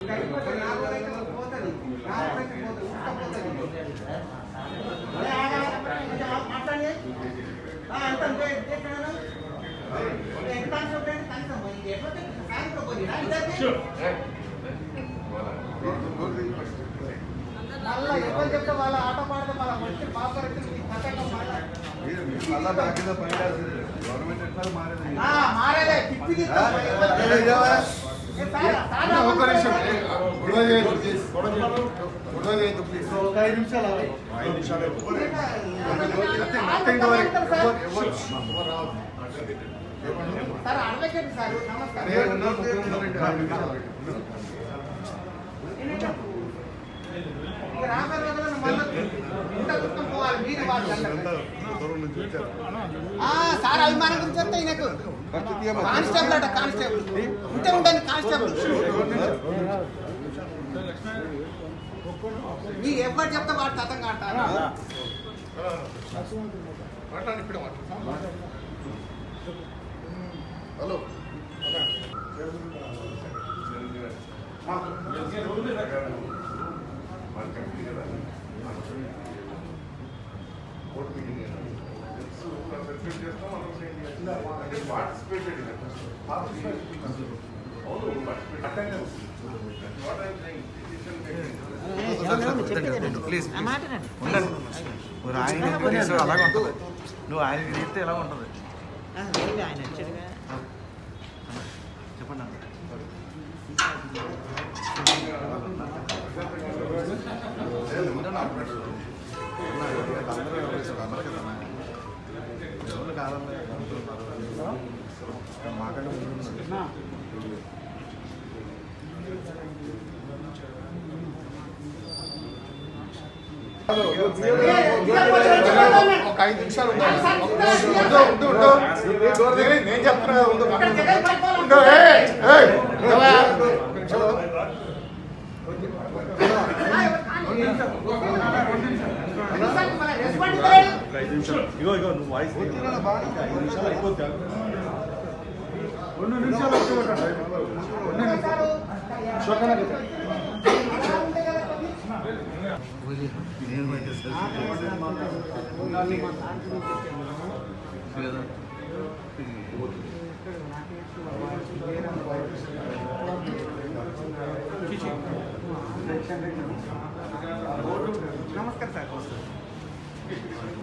అయిపోతే నాలుగు రోజులైతే పోతుంది నాలుగు రోజులైతే పోతుంది ఉడకపోతుంది అరే, ఆగు, ఆగు, కొంచెం ఆగు, మాట్లాడి ఆ, ఎంత అంటే ఎక్కడ ఎంత అంటే కనీసం పోయి ఎట్లా సాయంత్రం పోయి ఇద్దరికి మళ్ళా ఎవరు చెప్తే వాళ్ళ ఆట పాడితే వాళ్ళ మంచి పాపరెత్తులకి కథగా మళ్ళా మళ్ళా బ్యాక్ మీద పని గవర్నమెంట్ ఎట్లా మారేది ఆ, మారేదే పిచ్చి గీతం పోయి ఎవరు ఏ, ఏ, ఏ, సారా, సారా, ఒక్క నిమిషం గొడవ చేయొద్దు ప్లీజ్ గొడవ చేయొద్దు ప్లీజ్ ఒక ఐదు నిమిషాలు ఆగు. ఐదు నిమిషాలు nothing doing sir advocate sir నమస్కారం ఏ ఉన్నారు ముగ్గురు ఉన్నారు ఇంకా ఐదు నిమిషాలు ఆగు. ఇక రాబోయే రోజుల్లో మళ్ళీ ఇంత దూరం పోవాలి మీరు వాళ్ళు అందరూ. దూరం నుంచి వచ్చారు ఆ, సార్ అభిమానం గురించి చెప్తే ఈయనకు కానిస్టేబుల్ అట కానిస్టేబుల్ ఉంటే ఉండని కానిస్టేబుల్ మీ ఎవరు చెప్తే వాడు తతంగా అంటారు హలో ప్లీజ్ ఉండండి మరి ఆయన ఎందుకు చేసావు అలాగే ఉంటుంది నువ్వు ఆయన తిరిగితే ఎలా ఉంటుంది చెప్పండి అన్న. ఎవరు కాదన్న అంటున్నారు. మాకంటే ముందు ఉన్నారు. ఒక ఐదు నిమిషాలు ఉండు. ఉండు, ఉండు, ఉండు. నేను- నేను చెప్తున్నా కదా, ఉండు. ఉండు, ఏయ్, ఏయ్. ఒక నిమిషం. ఇగో ఇగో నువ్వు వాయిస్ పోతున్నాడా బా? ఐదు నిమిషాలు అయిపోద్ది రెండు నిమిషాలు వచ్చేవాడు. నేను బయట లేదా నమస్కారం సార్